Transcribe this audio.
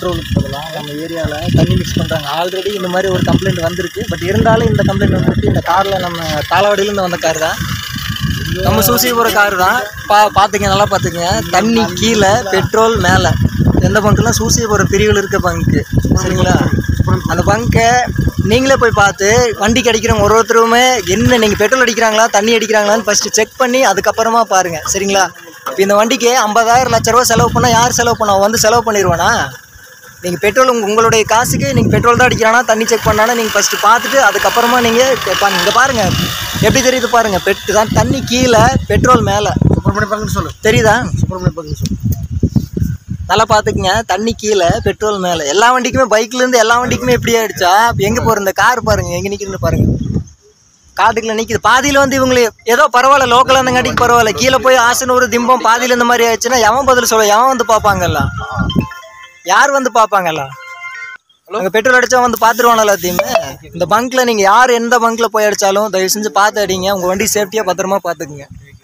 பெட்ரோலுக்கு பதிலாக நம்ம ஏரியாவில் தண்ணி மிக்ஸ் பண்ணுறாங்க ஆல்ரெடி இந்த மாதிரி ஒரு கம்ப்ளைண்ட் வந்திருக்கு பட் இருந்தாலும் இந்த கம்ப்ளைண்ட் வந்துட்டு இந்த காரில் நம்ம தாளவாடியிலேருந்து வந்த கார் தான் நம்ம சூசிபுர கார் தான் பா பார்த்துங்க நல்லா பார்த்துங்க தண்ணி கீழே பெட்ரோல் மேலே எந்த பங்க்குலாம் சூசிபுர பிரிவில் இருக்க பங்க்கு சரிங்களா அந்த பங்கை நீங்களே போய் பார்த்து வண்டிக்கு அடிக்கிறவங்க ஒரு ஒருத்தருமே என்ன நீங்கள் பெட்ரோல் அடிக்கிறாங்களா தண்ணி அடிக்கிறாங்களான்னு ஃபஸ்ட்டு செக் பண்ணி அதுக்கப்புறமா பாருங்கள் சரிங்களா இப்போ இந்த வண்டிக்கு ஐம்பதாயிரம் லட்ச ரூபா செலவு பண்ணால் யார் செலவு பண்ணா அவன் வந்து செலவு பண்ணிடுவானா நீங்கள் பெட்ரோல் உங்க உங்களுடைய காசுக்கு நீங்கள் பெட்ரோல் தான் அடிக்கிறானா தண்ணி செக் பண்ணானா நீங்கள் ஃபஸ்ட்டு பார்த்துட்டு அதுக்கப்புறமா நீங்கள் இங்கே பாருங்கள் எப்படி தெரியுது பாருங்கள் பெட் தான் தண்ணி கீழே பெட்ரோல் மேலே சுப்பிரமணிய பக்கம் சொல்லு தெரியுதா சுப்பிரமணிய பக்கம் சொல்லு நல்லா பார்த்துக்குங்க தண்ணி கீழே பெட்ரோல் மேலே எல்லா வண்டிக்குமே பைக்லேருந்து எல்லா வண்டிக்குமே இப்படி ஆயிடுச்சா இப்போ எங்கே போகிற இந்த கார் பாருங்கள் எங்கே நிற்கிதுன்னு பாருங்கள் காட்டுக்குள்ள நிற்கிது பாதியில் வந்து இவங்களே ஏதோ பரவாயில்ல லோக்கலாக இருந்தங்காட்டிக்கு பரவாயில்ல கீழே போய் ஆசனூர் திம்பம் பாதியில் இந்த மாதிரி ஆயிடுச்சுன்னா எவன் பதில் சொல்ல எவன் வந்து பார்ப்பாங்கல்ல யார் வந்து பார்ப்பாங்கல்ல அங்கே பெட்ரோல் அடிச்சா வந்து பார்த்துருவானಲ್ಲ எல்லாத்தையுமே இந்த பங்க்ல நீங்கள் யார் எந்த பங்க்ல போய் அடிச்சாலும் தயவு செஞ்சு பார்த்து அடிங்க உங்கள் வண்டி சேஃப்டியாக பத்திரமா பார்த்துக்குங்க